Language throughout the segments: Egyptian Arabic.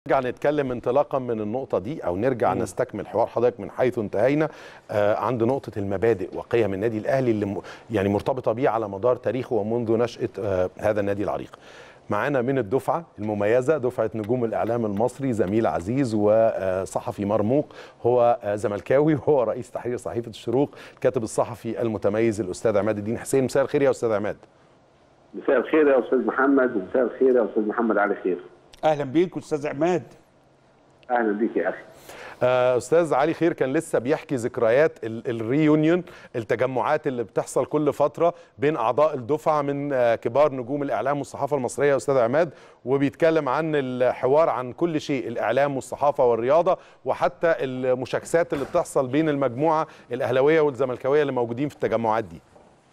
نرجع نتكلم انطلاقا من النقطة دي أو نرجع م. نستكمل حوار حضرتك من حيث انتهينا آه عند نقطة المبادئ وقيم النادي الأهلي اللي م يعني مرتبطة بيه على مدار تاريخه ومنذ نشأة آه هذا النادي العريق. معانا من الدفعة المميزة دفعة نجوم الإعلام المصري زميل عزيز وصحفي مرموق هو زملكاوي وهو رئيس تحرير صحيفة الشروق الكاتب الصحفي المتميز الأستاذ عماد الدين حسين مساء الخير يا أستاذ عماد مساء الخير يا أستاذ محمد ومساء الخير يا أستاذ محمد علي خير اهلا بيك استاذ عماد أهلا بيك يا أخي استاذ علي خير كان لسه بيحكي ذكريات الريونيون التجمعات اللي بتحصل كل فتره بين اعضاء الدفعه من كبار نجوم الاعلام والصحافه المصريه استاذ عماد وبيتكلم عن الحوار عن كل شيء الاعلام والصحافه والرياضه وحتى المشاكسات اللي بتحصل بين المجموعه الاهلاويه والزملكاويه اللي موجودين في التجمعات دي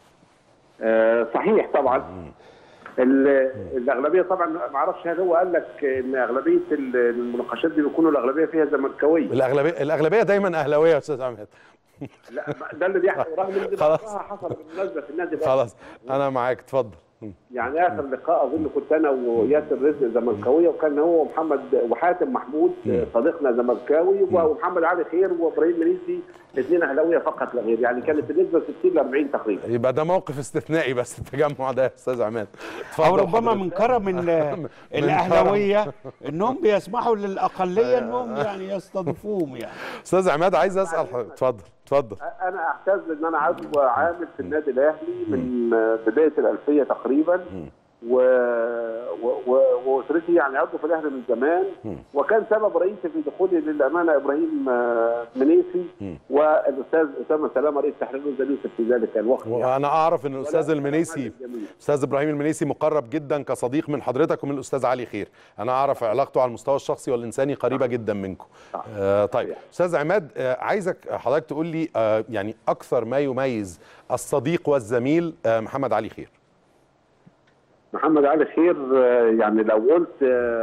أه صحيح طبعا الاغلبيه طبعا ما اعرفش هل هو قال لك ان اغلبيه المناقشات دي بيكونوا الاغلبيه فيها زملكاويه الاغلبيه الاغلبيه دايما اهلاويه يا استاذ عماد لا ده اللي بيحصل رغم ان خلاص حصل بالمناسبه في النادي خلاص انا معاك اتفضل يعني اخر لقاء اظن كنت انا وياسر رزق زملكاويه وكان هو ومحمد وحاتم محمود صديقنا زملكاوي ومحمد علي خير وابراهيم منيسي الاثنين اهلاويه فقط لا غير يعني كانت النسبه 60 ل 40 تقريبا يبقى ده موقف استثنائي بس التجمع ده يا استاذ عماد او ربما من كرم الاهلاويه انهم بيسمحوا للاقليه انهم يعني يستضيفوهم يعني استاذ عماد عايز اسال اتفضل اتفضل انا اعتز ان انا عضو عامل في النادي الاهلي من بدايه الالفيه تقريبا و... و... واسرتي يعني عضو في الاهلي من زمان وكان سبب رئيسي في دخولي للامانه ابراهيم منيسي والاستاذ اسامه سلامه رئيس تحرير الوزير يوسف في ذلك الوقت وانا يعني. اعرف ان الاستاذ المنيسي استاذ ابراهيم المنيسي مقرب جدا كصديق من حضرتك ومن الاستاذ علي خير انا اعرف علاقته على المستوى الشخصي والانساني قريبه جدا منكم آه طيب استاذ عماد آه عايزك حضرتك تقول لي آه يعني اكثر ما يميز الصديق والزميل آه محمد علي خير محمد علي خير يعني لو قلت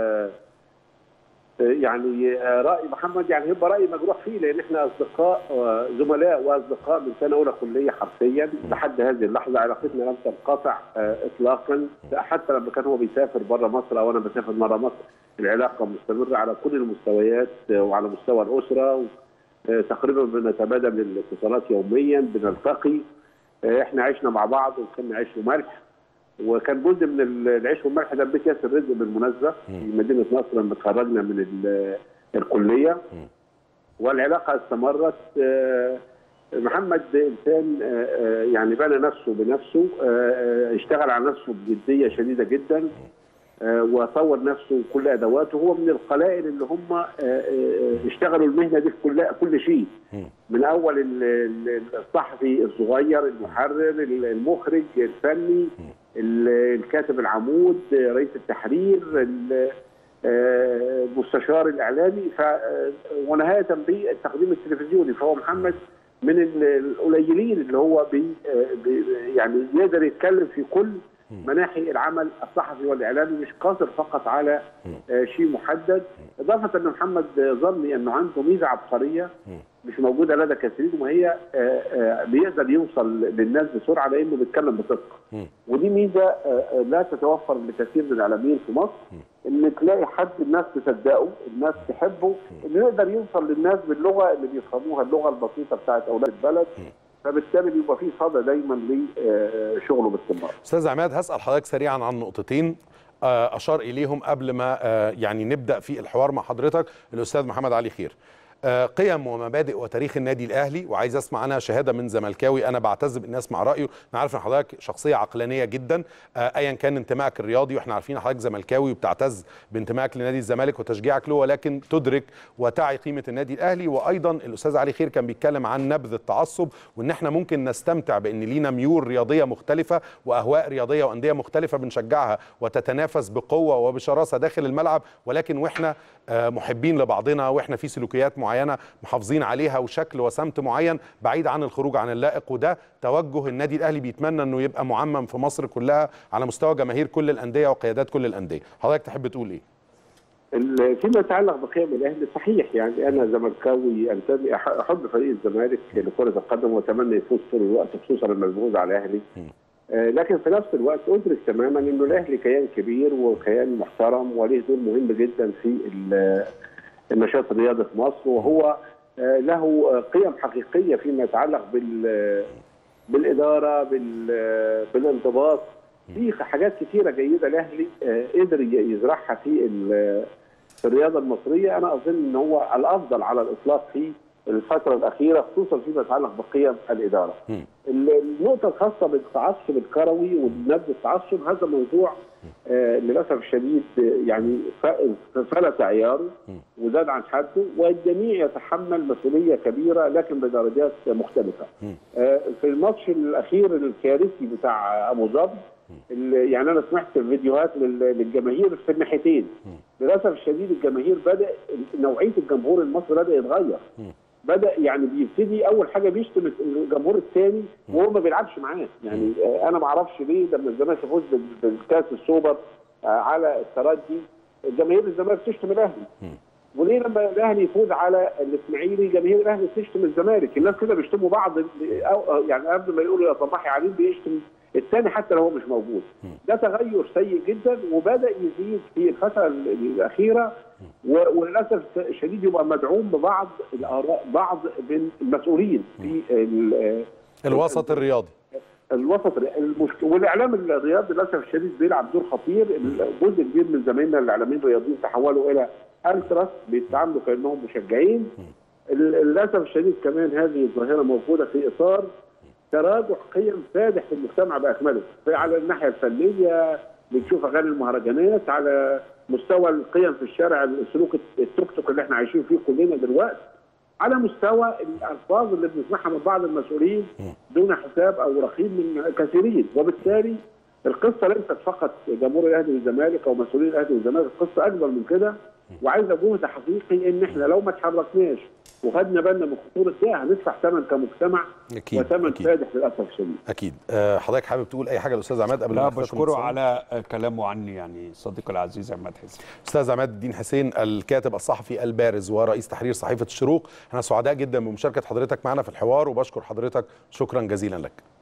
يعني راي محمد يعني يبقى راي مجروح فيه لان احنا اصدقاء زملاء واصدقاء من سنه اولى كليه حرفيا لحد هذه اللحظه علاقتنا لم تنقطع اطلاقا حتى لما كان هو بيسافر بره مصر او انا بسافر بره مصر العلاقه مستمره على كل المستويات وعلى مستوى الاسره تقريبا بنتبادل الاتصالات يوميا بنلتقي احنا عشنا مع بعض وكنا عيش وملح وكان جزء من العيش والملح ده بيت ياسر رزق بالمناسبه في مدينه نصر لما اتخرجنا من الكليه والعلاقه استمرت محمد انسان يعني بنى نفسه بنفسه اشتغل على نفسه بجديه شديده جدا وطور نفسه كل ادواته هو من القلائل اللي هم اشتغلوا المهنه دي في كل كل شيء من اول الصحفي الصغير المحرر المخرج الفني الكاتب العمود رئيس التحرير المستشار الاعلامي ف ونهايه بالتقديم التلفزيوني فهو محمد من القليلين اللي هو بي يعني يقدر يتكلم في كل مناحي العمل الصحفي والاعلامي مش قاصر فقط على شيء محدد اضافه ان محمد ظني انه عنده ميزه عبقريه مش موجوده لدى كثيرين وهي بيقدر يوصل للناس بسرعه لانه بيتكلم بصدق ودي ميزه لا تتوفر لكثير من الاعلاميين في مصر ان تلاقي حد الناس تصدقه الناس تحبه انه يقدر يوصل للناس باللغه اللي بيفهموها اللغه البسيطه بتاعت اولاد البلد فبالتالي بيبقى في صدى دايما لشغله باستمرار. استاذ عماد هسال حضرتك سريعا عن نقطتين اشار اليهم قبل ما يعني نبدا في الحوار مع حضرتك الاستاذ محمد علي خير. قيم ومبادئ وتاريخ النادي الاهلي وعايز اسمع عنها شهاده من زملكاوي انا بعتز بان اسمع رايه انا عارف ان حضرتك شخصيه عقلانيه جدا ايا كان انتمائك الرياضي واحنا عارفين حضرتك زملكاوي وبتعتز بانتمائك لنادي الزمالك وتشجيعك له ولكن تدرك وتعي قيمه النادي الاهلي وايضا الاستاذ علي خير كان بيتكلم عن نبذ التعصب وان احنا ممكن نستمتع بان لينا ميول رياضيه مختلفه واهواء رياضيه وانديه مختلفه بنشجعها وتتنافس بقوه وبشراسه داخل الملعب ولكن واحنا محبين لبعضنا واحنا في سلوكيات معينه محافظين عليها وشكل وسمت معين بعيد عن الخروج عن اللائق وده توجه النادي الاهلي بيتمنى انه يبقى معمم في مصر كلها على مستوى جماهير كل الانديه وقيادات كل الانديه حضرتك تحب تقول ايه فيما يتعلق بقيم الاهلي صحيح يعني انا زملكاوي انتمي احب فريق الزمالك لكره القدم واتمنى يفوز طول الوقت خصوصا لما يفوز على الاهلي آه، لكن في نفس الوقت ادرك تماما انه الاهلي كيان كبير وكيان محترم وليه دور مهم جدا في ال- النشاط الرياضي في مصر وهو آه، له آه، قيم حقيقيه فيما يتعلق بال بالاداره بال- بالانضباط في حاجات كثيره جيده الاهلي آه، قدر ي- يزرعها في ال- في الرياضه المصريه انا اظن ان هو الافضل على الاطلاق في الفتره الاخيره خصوصا فيما يتعلق بقيم الاداره. ال- النقطه الخاصه بالتعصب الكروي ونبذ التعصب هذا موضوع آه، للاسف الشديد آه، يعني ف- فلت عياره وزاد عن حده والجميع يتحمل مسؤوليه كبيره لكن بدرجات مختلفه. آه، في الماتش الاخير الكارثي بتاع ابو ظبي اللي- يعني انا سمعت فيديوهات لل- للجماهير في الناحيتين للاسف الشديد الجماهير بدا نوعيه الجمهور المصري بدا يتغير بدا يعني بيبتدي اول حاجه بيشتم الجمهور الثاني وهو ما بيلعبش معاه يعني آه، انا ما اعرفش ليه لما الزمالك يفوز بال- بالكاس السوبر آه، على الترجي جماهير الزمالك تشتم الاهلي وليه لما الاهلي يفوز على الاسماعيلي جماهير الاهلي تشتم الزمالك الناس كده بيشتموا بعض أو يعني قبل ما يقولوا يا صباحي عليم بيشتم الثاني حتى لو هو مش موجود ده تغير سيء جدا وبدا يزيد في الفتره الاخيره و- وللاسف الشديد يبقى مدعوم ببعض الاراء بعض من المسؤولين في ال- الوسط الرياضي الوسط المشكله والاعلام الرياضي للاسف الشديد بيلعب دور خطير جزء كبير من زمايلنا الاعلاميين الرياضيين تحولوا الى التراس بيتعاملوا كانهم مشجعين ال- للاسف الشديد كمان هذه الظاهره موجوده في اطار تراجع قيم فادح في المجتمع باكمله على الناحيه الفنيه بنشوف اغاني المهرجانات على مستوى القيم في الشارع السلوك التوك توك اللي احنا عايشين فيه كلنا دلوقتي على مستوى الالفاظ اللي بنسمعها من بعض المسؤولين دون حساب او رقيب من كثيرين وبالتالي القصه ليست فقط جمهور الاهلي والزمالك او مسؤولين الاهلي والزمالك القصه اكبر من كده وعايزه جهد حقيقي ان احنا لو ما اتحركناش وخدنا بالنا من خطوره ده هندفع ثمن كمجتمع أكيد، وثمن أكيد. فادح للاسف الشديد اكيد آه، حضرتك حابب تقول اي حاجه للاستاذ عماد قبل لا ما نختم بشكره السنة؟ على كلامه عني يعني صديقي العزيز عماد حسين استاذ عماد الدين حسين الكاتب الصحفي البارز ورئيس تحرير صحيفه الشروق احنا سعداء جدا بمشاركه حضرتك معنا في الحوار وبشكر حضرتك شكرا جزيلا لك